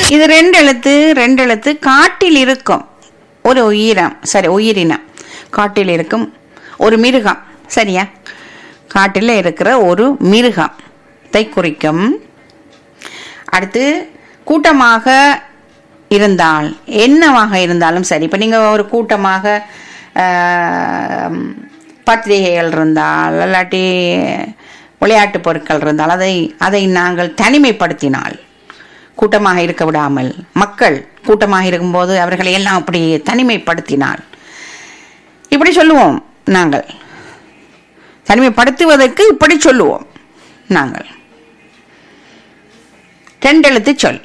இது ரெண்டு எழுத்து ரெண்டு எழுத்து காட்டில் இருக்கும் ஒரு உயிரம் சரி உயிரினம் காட்டில் இருக்கும் ஒரு மிருகம் சரியா காட்டில் இருக்கிற ஒரு மிருகத்தை குறிக்கும் அடுத்து கூட்டமாக இருந்தால் என்னவாக இருந்தாலும் சரி இப்போ நீங்கள் ஒரு கூட்டமாக ஆம், பத்திரிகைகள் இருந்தால் இல்லாட்டி விளையாட்டு பொருட்கள் இருந்தால் அதை அதை நாங்கள் தனிமைப்படுத்தினால் கூட்டமாக இருக்க விடாமல் மக்கள் கூட்டமாக இருக்கும்போது அவர்களை எல்லாம் அப்படி தனிமைப்படுத்தினால் இப்படி சொல்லுவோம் நாங்கள் தனிமைப்படுத்துவதற்கு இப்படி சொல்லுவோம் நாங்கள் ரெண்டெழுத்து சொல்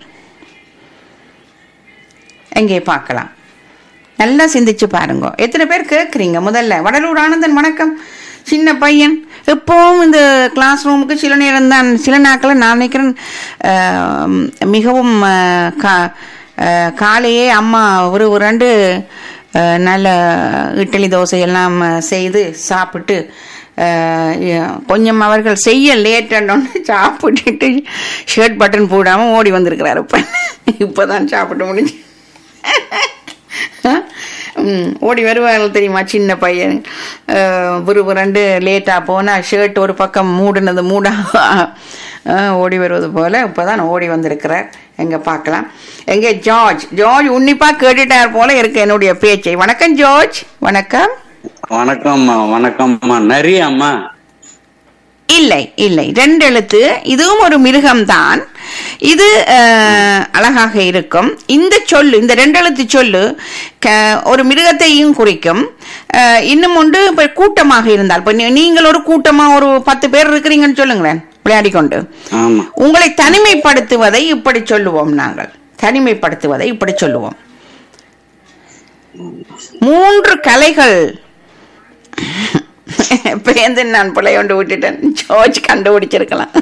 எங்கே பார்க்கலாம் நல்லா சிந்திச்சு பாருங்க எத்தனை பேர் கேட்குறீங்க முதல்ல வடலூர் ஆனந்தன் வணக்கம் சின்ன பையன் எப்பவும் இந்த கிளாஸ் ரூமுக்கு சில நேரம் தான் சில நாட்களில் நான் நினைக்கிறேன் ஆம், மிகவும் ஆ, கா ஆ, காலையே அம்மா ஒரு ஒரு ரெண்டு ஆ, நல்ல இட்லி தோசை எல்லாம் ஆ, செய்து சாப்பிட்டு ஆ, எ- கொஞ்சம் அவர்கள் செய்ய லேட்டன்னு சாப்பிட்டுட்டு ஷர்ட் பட்டன் போடாமல் ஓடி வந்திருக்கிறாரு இப்போ இப்போதான் சாப்பிட்டு முடிஞ்சு ம், ஓடி வருவார்கள் தெரியுமா சின்ன பையன் புருபுரண்டு லேட்டாக போனால் ஷர்ட் ஒரு பக்கம் மூடுனது மூடா அஹ், ஓடி வருவது போல இப்போதான் ஓடி வந்திருக்கிறார் எங்க பார்க்கலாம் எங்க ஜார்ஜ் ஜார்ஜ் உன்னிப்பா கேட்டுட்டார் போல இருக்கு என்னுடைய பேச்சை வணக்கம் ஜார்ஜ் வணக்கம் வணக்கம்மா வணக்கம்மா நிறைய அம்மா இல்லை இல்லை ரெண்டு எழுத்து இதுவும் ஒரு மிருகம்தான் இது அஹ், அழகாக இருக்கும் இந்த சொல்லு இந்த ரெண்டு எழுத்து சொல்லு க- ஒரு மிருகத்தையும் குறிக்கும் அஹ், இன்னும் ஒன்று இப்ப கூட்டமாக இருந்தால் இப்ப நீ- நீங்கள் ஒரு கூட்டமா ஒரு பத்து பேர் இருக்கிறீங்கன்னு சொல்லுங்களேன் விளையாடிக்கொண்டு ஆமா உங்களை தனிமைப்படுத்துவதை இப்படி சொல்லுவோம் நாங்கள் தனிமைப்படுத்துவதை இப்படி சொல்லுவோம் மூன்று கலைகள் பேந்து நான் பிள்ளை கொண்டு விட்டுட்டேன் ஜோர்ஜ் கண்டுபிடிச்சிருக்கலாம்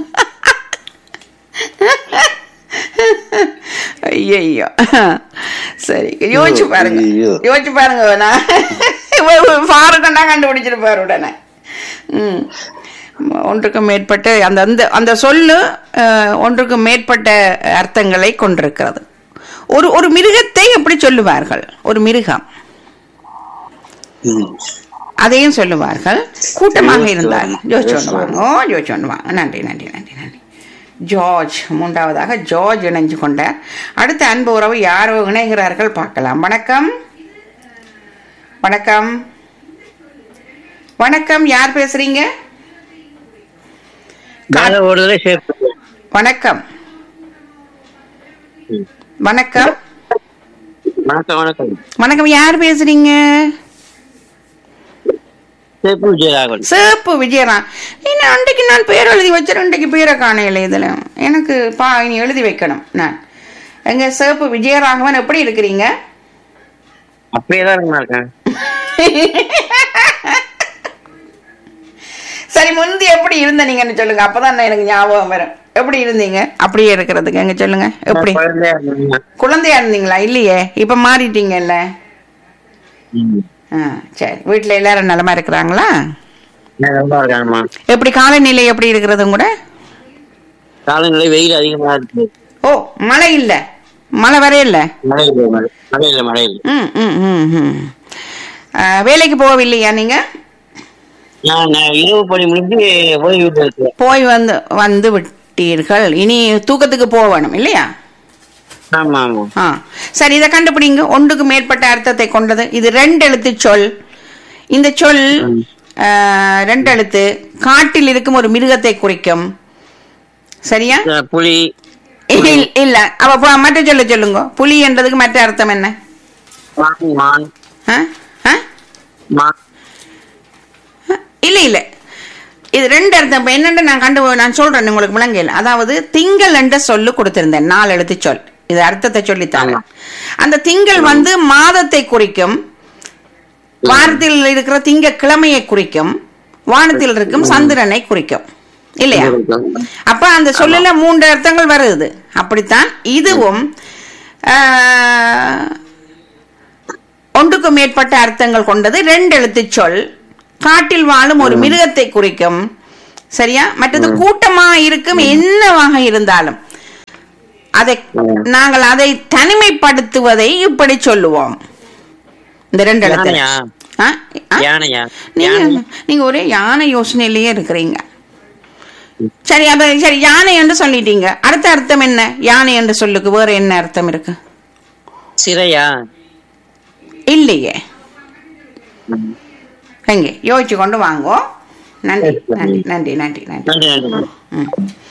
ஐயோ சரி யோசிச்சு பாருங்க ஐயையோ. யோசிச்சு பாருங்க நான் ஃபாருக்கண்டா கண்டுபிடிச்சிருப்பார் உடனே ம் ஒன்றுக்கு மேற்பட்ட அந்த அந்த அந்த சொல்லு அஹ், ஒன்றுக்கு மேற்பட்ட அர்த்தங்களை கொண்டிருக்கிறது ஒரு ஒரு மிருகத்தை எப்படி சொல்லுவார்கள் ஒரு மிருகம் ம். அதையும் சொல்லுவார்கள் கூட்டமாக யோசிச்சு இருந்தால் வரணும். யோசிச்சு யோசிச்சு கொண்டு வாங்க ஓ யோசிச்சு கொண்டு வாங்க நன்றி நன்றி நன்றி நன்றி ஜார்ஜ் மூன்றாவதாக ஜார்ஜ் இணைஞ்சு கொண்டார் அடுத்த அன்பு உறவு யாரோ இணைகிறார்கள் பார்க்கலாம் வணக்கம் வணக்கம் வணக்கம் யார் பேசுறீங்க மேல ஓடுதலே சேர்த்து வணக்கம் வணக்கம் வணக்கம் வணக்கம் வணக்கம் யார் பேசுறீங்க சேப்பு விஜயராகவன் சேப்பு விஜயராம் இன்னும் அன்றைக்கு நான் பேர் எழுதி வச்சிருக்கேன் இன்றைக்கு பேரை காணையில் இதில் எனக்கு பா இனி எழுதி வைக்கணும் நான் எங்க சேப்பு விஜயராகவன் எப்படி இருக்கிறீங்க அப்படியே தான் இருக்கா இருக்கேன் சரி முந்தி எப்படி இருந்த நீங்கன்னு சொல்லுங்க அப்பதான் நான் எனக்கு ஞாபகம் வரும் எப்படி இருந்தீங்க அப்படியே இருக்கிறதுக்கு எங்க சொல்லுங்க எப்படி நான் குழந்தையா இருந்தேன். குழந்தையா இருந்தீங்களா இல்லையே இப்ப மாறிட்டீங்கல்ல ம். ஆ சரி வீட்டுல எல்லாரும் நலமா இருக்கிறாங்களா நான் நல்லா இருக்கேன்மா எப்படி காலநிலை எப்படி இருக்கிறது கூட காலநிலை வெயில் அதிகமா இருக்கு ஓ மழை இல்ல மழை வரையில்ல மழை இல்லை மழை மழை இல்லை மழை இல்லை ம் ம் ம் ம் ஆ, வேலைக்கு போகவில்லையா நீங்க நான் நான் இரவு பணி முடிஞ்சு ஓய்வு வீட்டில் இருக்கேன் போய் வந்து வந்து விட்டீர்கள் இனி தூக்கத்துக்கு போக வேணும் இல்லையா ஆமா ஆமா ஆ சரி இதை கண்டுபிடிங்க ஒன்றுக்கு மேற்பட்ட அர்த்தத்தை கொண்டது இது ரெண்டு எழுத்து சொல் இந்த சொல் ஆ, ரெண்டு எழுத்து காட்டில் இருக்கும் ஒரு மிருகத்தை குறிக்கும் சரியா அஹ் புலி இல்- இல்ல அவ போ- மற்ற சொல்ல சொல்லுங்க புலி என்றதுக்கு மற்ற அர்த்தம் என்ன மான் மான் ஆ? ஆ? மான் இல்ல இல்ல இது ரெண்டு அர்த்தம் இப்ப என்னன்னு நான் கண்டு நான் சொல்றேன் உங்களுக்கு விளங்கல அதாவது திங்கள் என்ற சொல்லு கொடுத்திருந்தேன் நாலு எழுத்து சொல் இது அர்த்தத்தை சொல்லித்தாங்க ஆமா. அந்த திங்கள் வந்து மாதத்தை குறிக்கும் வாரத்தில் இருக்கிற திங்க கிழமையை குறிக்கும் வானத்தில் இருக்கும் சந்திரனை குறிக்கும் இல்லையா அப்ப அந்த சொல்லல மூன்று அர்த்தங்கள் வருது அப்படித்தான் இதுவும் ஆஹ், ஒன்றுக்கு மேற்பட்ட அர்த்தங்கள் கொண்டது ரெண்டு எழுத்து சொல் காட்டில் வாழும் ஒரு மிருகத்தை குறிக்கும் சரியா மற்றது கூட்டமா இருக்கும் என்னவாக இருந்தாலும் அதை நாங்கள் அதை தனிமைப்படுத்துவதை இப்படி சொல்லுவோம் இந்த ரெண்டு இடத்துல யானையா ஆ? ஆ? யானையா நீங்க யானை நீங்க ஒரே யானை யோசனையிலேயே இருக்கிறீங்க சரி அப்ப சரி யானை என்று சொல்லிட்டீங்க அடுத்த அர்த்தம் என்ன யானை என்று சொல்லுக்கு வேற என்ன அர்த்தம் இருக்கு சிறையா இல்லையே எங்க யோசிச்சு கொண்டு வாங்கோ நன்றி நன்றி நன்றி நன்றி நன்றி நன்றி நன்றி ம்